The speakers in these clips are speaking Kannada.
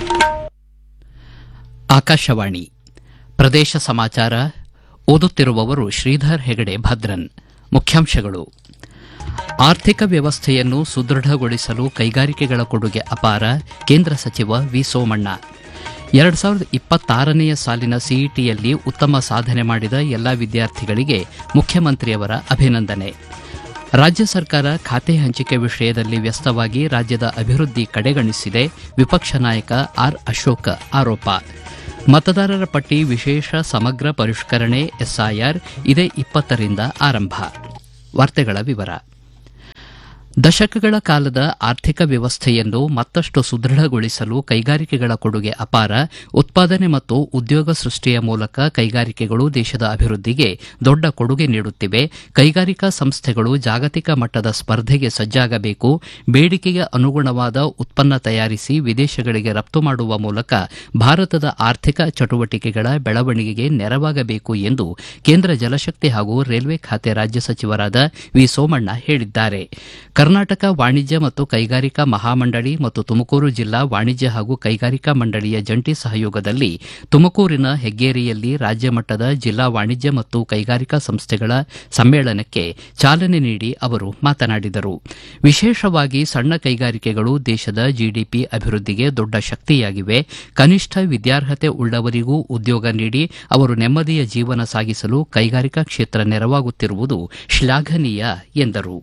ಆಕಾಶವಾಣಿ ಪ್ರದೇಶ ಸಮಾಚಾರ ಓದುತ್ತಿರುವವರು ಶ್ರೀಧರ್ ಹೆಗಡೆ ಭದ್ರನ್ ಮುಖ್ಯಾಂಶಗಳು ಆರ್ಥಿಕ ವ್ಯವಸ್ಥೆಯನ್ನು ಸುದೃಢಗೊಳಿಸಲು ಕೈಗಾರಿಕೆಗಳ ಕೊಡುಗೆ ಅಪಾರ ಕೇಂದ್ರ ಸಚಿವ ವಿ ಸೋಮಣ್ಣ ಎರಡು ಸಾವಿರದ ಇಪ್ಪತ್ತಾರನೆಯ ಸಾಲಿನ ಸಿಇಟಿಯಲ್ಲಿ ಉತ್ತಮ ಸಾಧನೆ ಮಾಡಿದ ಎಲ್ಲ ವಿದ್ಯಾರ್ಥಿಗಳಿಗೆ ಮುಖ್ಯಮಂತ್ರಿಯವರ ಅಭಿನಂದನೆ ರಾಜ್ಯ ಸರ್ಕಾರ ಖಾತೆ ಹಂಚಿಕೆ ವಿಷಯದಲ್ಲಿ ವ್ಯಸ್ತವಾಗಿ ರಾಜ್ಯದ ಅಭಿವೃದ್ಧಿ ಕಡೆಗಣಿಸಿದೆ ವಿಪಕ್ಷ ನಾಯಕ ಆರ್ ಅಶೋಕ್ ಆರೋಪ ಮತದಾರರ ಪಟ್ಟಿ ವಿಶೇಷ ಸಮಗ್ರ ಪರಿಷ್ಕರಣೆ ಎಸ್ಐಆರ್ ಇದೇ ಇಪ್ಪತ್ತರಿಂದ ಆರಂಭ ವಾರ್ತೆಗಳ ವಿವರ ದಶಕಗಳ ಕಾಲದ ಆರ್ಥಿಕ ವ್ಯವಸ್ಥೆಯನ್ನು ಮತ್ತಷ್ಟು ಸುದೃಢಗೊಳಿಸಲು ಕೈಗಾರಿಕೆಗಳ ಕೊಡುಗೆ ಅಪಾರ ಉತ್ಪಾದನೆ ಮತ್ತು ಉದ್ಯೋಗ ಸೃಷ್ಟಿಯ ಮೂಲಕ ಕೈಗಾರಿಕೆಗಳು ದೇಶದ ಅಭಿವೃದ್ಧಿಗೆ ದೊಡ್ಡ ಕೊಡುಗೆ ನೀಡುತ್ತಿವೆ ಕೈಗಾರಿಕಾ ಸಂಸ್ಥೆಗಳು ಜಾಗತಿಕ ಮಟ್ಟದ ಸ್ಪರ್ಧೆಗೆ ಸಜ್ಜಾಗಬೇಕು ಬೇಡಿಕೆಗೆ ಅನುಗುಣವಾದ ಉತ್ಪನ್ನ ತಯಾರಿಸಿ ವಿದೇಶಗಳಿಗೆ ರಫ್ತು ಮಾಡುವ ಮೂಲಕ ಭಾರತದ ಆರ್ಥಿಕ ಚಟುವಟಿಕೆಗಳ ಬೆಳವಣಿಗೆಗೆ ನೆರವಾಗಬೇಕು ಎಂದು ಕೇಂದ್ರ ಜಲಶಕ್ತಿ ಹಾಗೂ ರೈಲ್ವೆ ಖಾತೆ ರಾಜ್ಯ ಸಚಿವರಾದ ವಿ ಸೋಮಣ್ಣ ಹೇಳಿದ್ದಾರೆ ಕರ್ನಾಟಕ ವಾಣಿಜ್ಯ ಮತ್ತು ಕೈಗಾರಿಕಾ ಮಹಾಮಂಡಳಿ ಮತ್ತು ತುಮಕೂರು ಜಿಲ್ಲಾ ವಾಣಿಜ್ಯ ಹಾಗೂ ಕೈಗಾರಿಕಾ ಮಂಡಳಿಯ ಜಂಟಿ ಸಹಯೋಗದಲ್ಲಿ ತುಮಕೂರಿನ ಹೆಗ್ಗೇರಿಯಲ್ಲಿ ರಾಜ್ಯ ಮಟ್ಟದ ಜಿಲ್ಲಾ ವಾಣಿಜ್ಯ ಮತ್ತು ಕೈಗಾರಿಕಾ ಸಂಸ್ಥೆಗಳ ಸಮ್ಮೇಳನಕ್ಕೆ ಚಾಲನೆ ನೀಡಿ ಅವರು ಮಾತನಾಡಿದರು ವಿಶೇಷವಾಗಿ ಸಣ್ಣ ಕೈಗಾರಿಕೆಗಳು ದೇಶದ ಜಿಡಿಪಿ ಅಭಿವೃದ್ಧಿಗೆ ದೊಡ್ಡ ಶಕ್ತಿಯಾಗಿವೆ ಕನಿಷ್ಠ ವಿದ್ಯಾರ್ಹತೆ ಉಳ್ಳವರಿಗೂ ಉದ್ಯೋಗ ನೀಡಿ ಅವರು ನೆಮ್ಮದಿಯ ಜೀವನ ಸಾಗಿಸಲು ಕೈಗಾರಿಕಾ ಕ್ಷೇತ್ರ ನೆರವಾಗುತ್ತಿರುವುದು ಶ್ಲಾಘನೀಯ ಎಂದರು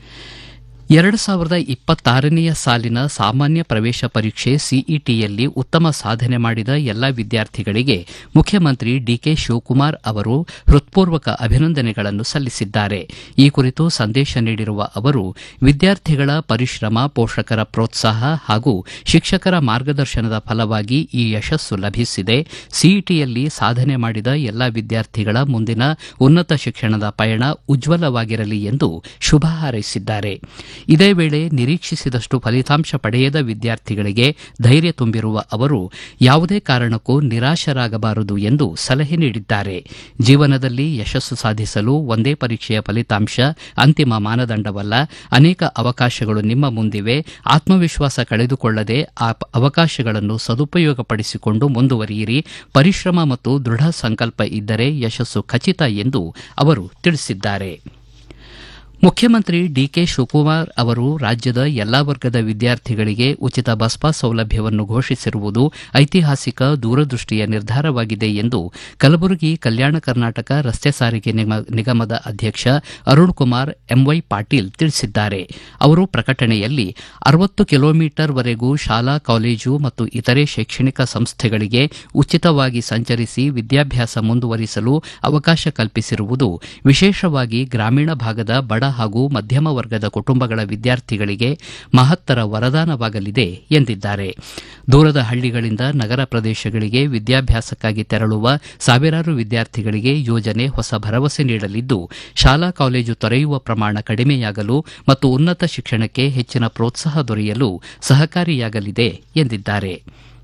ಎರಡು ಸಾವಿರದ ಇಪ್ಪತ್ತಾರನೆಯ ಸಾಲಿನ ಸಾಮಾನ್ಯ ಪ್ರವೇಶ ಪರೀಕ್ಷೆ ಸಿಇಟಿಯಲ್ಲಿ ಉತ್ತಮ ಸಾಧನೆ ಮಾಡಿದ ಎಲ್ಲ ವಿದ್ಯಾರ್ಥಿಗಳಿಗೆ ಮುಖ್ಯಮಂತ್ರಿ ಡಿಕೆ ಶಿವಕುಮಾರ್ ಅವರು ಹೃತ್ಪೂರ್ವಕ ಅಭಿನಂದನೆಗಳನ್ನು ಸಲ್ಲಿಸಿದ್ದಾರೆ ಈ ಕುರಿತು ಸಂದೇಶ ನೀಡಿರುವ ಅವರು ವಿದ್ಯಾರ್ಥಿಗಳ ಪರಿಶ್ರಮ ಪೋಷಕರ ಪ್ರೋತ್ಸಾಹ ಹಾಗೂ ಶಿಕ್ಷಕರ ಮಾರ್ಗದರ್ಶನದ ಫಲವಾಗಿ ಈ ಯಶಸ್ಸು ಲಭಿಸಿದೆ ಸಿಇಟಿಯಲ್ಲಿ ಸಾಧನೆ ಮಾಡಿದ ಎಲ್ಲ ವಿದ್ಯಾರ್ಥಿಗಳ ಮುಂದಿನ ಉನ್ನತ ಶಿಕ್ಷಣದ ಪಯಣ ಉಜ್ವಲವಾಗಿರಲಿ ಎಂದು ಶುಭ ಹಾರೈಸಿದ್ದಾರೆ ಇದೇ ವೇಳೆ ನಿರೀಕ್ಷಿಸಿದಷ್ಟು ಫಲಿತಾಂಶ ಪಡೆಯದ ವಿದ್ಯಾರ್ಥಿಗಳಿಗೆ ಧೈರ್ಯ ತುಂಬಿರುವ ಅವರು ಯಾವುದೇ ಕಾರಣಕ್ಕೂ ನಿರಾಶರಾಗಬಾರದು ಎಂದು ಸಲಹೆ ನೀಡಿದ್ದಾರೆ ಜೀವನದಲ್ಲಿ ಯಶಸ್ಸು ಸಾಧಿಸಲು ಒಂದೇ ಪರೀಕ್ಷೆಯ ಫಲಿತಾಂಶ ಅಂತಿಮ ಮಾನದಂಡವಲ್ಲ ಅನೇಕ ಅವಕಾಶಗಳು ನಿಮ್ಮ ಮುಂದಿವೆ ಆತ್ಮವಿಶ್ವಾಸ ಕಳೆದುಕೊಳ್ಳದೆ ಆ ಅವಕಾಶಗಳನ್ನು ಸದುಪಯೋಗಪಡಿಸಿಕೊಂಡು ಮುಂದುವರಿಯಿರಿ ಪರಿಶ್ರಮ ಮತ್ತು ದೃಢ ಸಂಕಲ್ಪ ಇದ್ದರೆ ಯಶಸ್ಸು ಖಚಿತ ಎಂದು ಅವರು ತಿಳಿಸಿದ್ದಾರೆ ಮುಖ್ಯಮಂತ್ರಿ ಡಿಕೆ ಶಿವಕುಮಾರ್ ಅವರು ರಾಜ್ಯದ ಎಲ್ಲಾ ವರ್ಗದ ವಿದ್ಯಾರ್ಥಿಗಳಿಗೆ ಉಚಿತ ಬಸ್ ಪಾಸ್ ಸೌಲಭ್ಯವನ್ನು ಘೋಷಿಸಿರುವುದು ಐತಿಹಾಸಿಕ ದೂರದೃಷ್ಟಿಯ ನಿರ್ಧಾರವಾಗಿದೆ ಎಂದು ಕಲಬುರಗಿ ಕಲ್ಯಾಣ ಕರ್ನಾಟಕ ರಸ್ತೆ ಸಾರಿಗೆ ನಿಗಮದ ಅಧ್ಯಕ್ಷ ಅರುಣ್ ಕುಮಾರ್ ಎಂವೈ ಪಾಟೀಲ್ ತಿಳಿಸಿದ್ದಾರೆ ಅವರು ಪ್ರಕಟಣೆಯಲ್ಲಿ ಅರವತ್ತು ಕಿಲೋಮೀಟರ್ ವರೆಗೂ ಶಾಲಾ ಕಾಲೇಜು ಮತ್ತು ಇತರೆ ಶೈಕ್ಷಣಿಕ ಸಂಸ್ಥೆಗಳಿಗೆ ಉಚಿತವಾಗಿ ಸಂಚರಿಸಿ ವಿದ್ಯಾಭ್ಯಾಸ ಮುಂದುವರಿಸಲು ಅವಕಾಶ ಕಲ್ಪಿಸಿರುವುದು ವಿಶೇಷವಾಗಿ ಗ್ರಾಮೀಣ ಭಾಗದ ಬಡ ಹಾಗೂ ಮಧ್ಯಮ ವರ್ಗದ ಕುಟುಂಬಗಳ ವಿದ್ಯಾರ್ಥಿಗಳಿಗೆ ಮಹತ್ತರ ವರದಾನವಾಗಲಿದೆ ಎಂದಿದ್ದಾರೆ ದೂರದ ಹಳ್ಳಿಗಳಿಂದ ನಗರ ಪ್ರದೇಶಗಳಿಗೆ ವಿದ್ಯಾಭ್ಯಾಸಕ್ಕಾಗಿ ತೆರಳುವ ಸಾವಿರಾರು ವಿದ್ಯಾರ್ಥಿಗಳಿಗೆ ಯೋಜನೆ ಹೊಸ ಭರವಸೆ ನೀಡಲಿದ್ದು ಶಾಲಾ ಕಾಲೇಜು ತೊರೆಯುವ ಪ್ರಮಾಣ ಕಡಿಮೆಯಾಗಲು ಮತ್ತು ಉನ್ನತ ಶಿಕ್ಷಣಕ್ಕೆ ಹೆಚ್ಚಿನ ಪ್ರೋತ್ಸಾಹ ದೊರೆಯಲು ಸಹಕಾರಿಯಾಗಲಿದೆ ಎಂದಿದ್ದಾರೆ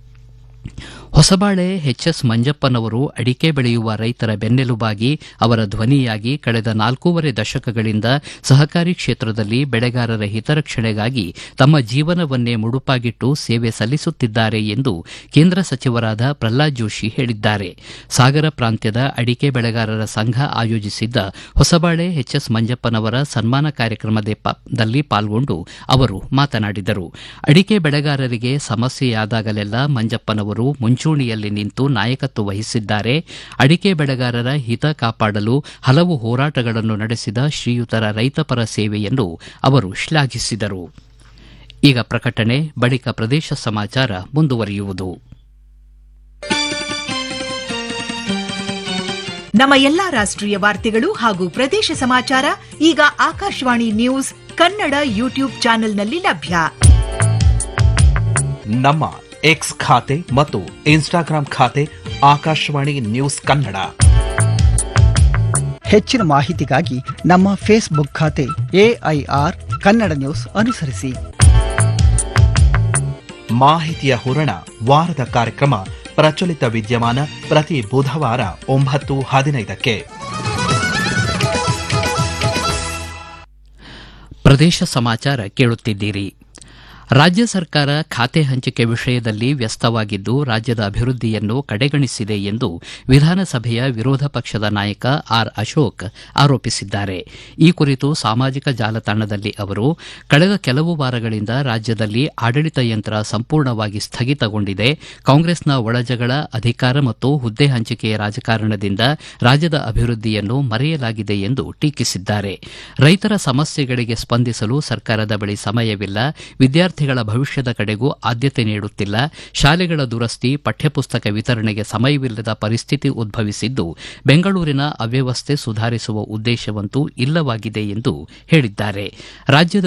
ಹೊಸಬಾಳೆ ಎಚ್ಎಸ್ ಮಂಜಪ್ಪನವರು ಅಡಿಕೆ ಬೆಳೆಯುವ ರೈತರ ಬೆನ್ನೆಲುಬಾಗಿ ಅವರ ಧ್ವನಿಯಾಗಿ ಕಳೆದ ನಾಲ್ಕೂವರೆ ದಶಕಗಳಿಂದ ಸಹಕಾರಿ ಕ್ಷೇತ್ರದಲ್ಲಿ ಬೆಳೆಗಾರರ ಹಿತರಕ್ಷಣೆಗಾಗಿ ತಮ್ಮ ಜೀವನವನ್ನೇ ಮುಡುಪಾಗಿಟ್ಟು ಸೇವೆ ಸಲ್ಲಿಸುತ್ತಿದ್ದಾರೆ ಎಂದು ಕೇಂದ್ರ ಸಚಿವರಾದ ಪ್ರಹ್ಲಾದ್ ಜೋಶಿ ಹೇಳಿದ್ದಾರೆ ಸಾಗರ ಪ್ರಾಂತ್ಯದ ಅಡಿಕೆ ಬೆಳೆಗಾರರ ಸಂಘ ಆಯೋಜಿಸಿದ್ದ ಹೊಸಬಾಳೆ ಎಚ್ಎಸ್ ಮಂಜಪ್ಪನವರ ಸನ್ಮಾನ ಕಾರ್ಯಕ್ರಮದಲ್ಲಿ ಪಾಲ್ಗೊಂಡು ಅವರು ಮಾತನಾಡಿದರು ಅಡಿಕೆ ಬೆಳೆಗಾರರಿಗೆ ಸಮಸ್ಯೆಯಾದಾಗಲೆಲ್ಲ ಮಂಜಪ್ಪನವರು ಮುಂಚೂಣಿಯಲ್ಲಿ ನಿಂತು ನಾಯಕತ್ವ ವಹಿಸಿದ್ದಾರೆ ಅಡಿಕೆ ಬೆಳೆಗಾರರ ಹಿತ ಕಾಪಾಡಲು ಹಲವು ಹೋರಾಟಗಳನ್ನು ನಡೆಸಿದ ಶ್ರೀಯುತರ ರೈತಪರ ಸೇವೆಯನ್ನು ಅವರು ಶ್ಲಾಘಿಸಿದರು ಈಗ ಪ್ರಕಟಣೆ ಬಳಿಕ ಪ್ರದೇಶ ಸಮಾಚಾರ ಮುಂದುವರಿಯುವುದು ನಮ್ಮ ಎಲ್ಲಾ ರಾಷ್ಟ್ರೀಯ ವಾರ್ತೆಗಳು ಹಾಗೂ ಪ್ರದೇಶ ಸಮಾಚಾರ ಈಗ ಆಕಾಶವಾಣಿ ನ್ಯೂಸ್ ಕನ್ನಡ ಯೂಟ್ಯೂಬ್ ಚಾನೆಲ್ನಲ್ಲಿ ಲಭ್ಯ ನಮ್ಮ ಎಕ್ಸ್ ಖಾತೆ ಮತ್ತು ಇನ್ಸ್ಟಾಗ್ರಾಂ ಖಾತೆ ಆಕಾಶವಾಣಿ ನ್ಯೂಸ್ ಕನ್ನಡ ಹೆಚ್ಚಿನ ಮಾಹಿತಿಗಾಗಿ ನಮ್ಮ ಫೇಸ್ಬುಕ್ ಖಾತೆ ಎಐಆರ್ ಕನ್ನಡ ನ್ಯೂಸ್ ಅನುಸರಿಸಿ ಮಾಹಿತಿಯ ಹೂರಣ ವಾರದ ಕಾರ್ಯಕ್ರಮ ಪ್ರಚಲಿತ ವಿದ್ಯಮಾನ ಪ್ರತಿ ಬುಧವಾರ ಒಂಬತ್ತು ಹದಿನೈದಕ್ಕೆ ಪ್ರದೇಶ ಸಮಾಚಾರ ಕೇಳುತ್ತಿದ್ದೀರಿ ರಾಜ್ಯ ಸರ್ಕಾರ ಖಾತೆ ಹಂಚಿಕೆ ವಿಷಯದಲ್ಲಿ ವ್ಯಸ್ತವಾಗಿದ್ದು ರಾಜ್ಯದ ಅಭಿವೃದ್ಧಿಯನ್ನು ಕಡೆಗಣಿಸಿದೆ ಎಂದು ವಿಧಾನಸಭೆಯ ವಿರೋಧ ಪಕ್ಷದ ನಾಯಕ ಆರ್ ಅಶೋಕ್ ಆರೋಪಿಸಿದ್ದಾರೆ ಈ ಕುರಿತು ಸಾಮಾಜಿಕ ಜಾಲತಾಣದಲ್ಲಿ ಅವರು ಕಳೆದ ಕೆಲವು ವಾರಗಳಿಂದ ರಾಜ್ಯದಲ್ಲಿ ಆಡಳಿತ ಯಂತ್ರ ಸಂಪೂರ್ಣವಾಗಿ ಸ್ಥಗಿತಗೊಂಡಿದೆ ಕಾಂಗ್ರೆಸ್ನ ಒಳಜಗಳ ಅಧಿಕಾರ ಮತ್ತು ಹುದ್ದೆ ಹಂಚಿಕೆಯ ರಾಜಕಾರಣದಿಂದ ರಾಜ್ಯದ ಅಭಿವೃದ್ಧಿಯನ್ನು ಮರೆಯಲಾಗಿದೆ ಎಂದು ಟೀಕಿಸಿದ್ದಾರೆ ರೈತರ ಸಮಸ್ಯೆಗಳಿಗೆ ಸ್ಪಂದಿಸಲು ಸರ್ಕಾರದ ಬಳಿ ಸಮಯವಿಲ್ಲ ವಿದ್ಯಾರ್ಥಿಗಳ ಭವಿಷ್ಯದ ಕಡೆಗೂ ಆದ್ಯತೆ ನೀಡುತ್ತಿಲ್ಲ ಶಾಲೆಗಳ ದುರಸ್ತಿ ಪಠ್ಯಪುಸ್ತಕ ವಿತರಣೆಗೆ ಸಮಯವಿಲ್ಲದ ಪರಿಸ್ಥಿತಿ ಉದ್ಭವಿಸಿದ್ದು ಬೆಂಗಳೂರಿನ ಅವ್ಯವಸ್ಥೆ ಸುಧಾರಿಸುವ ಉದ್ದೇಶವಂತೂ ಇಲ್ಲವಾಗಿದೆ ಎಂದು ಹೇಳಿದ್ದಾರೆ ರಾಜ್ಯದ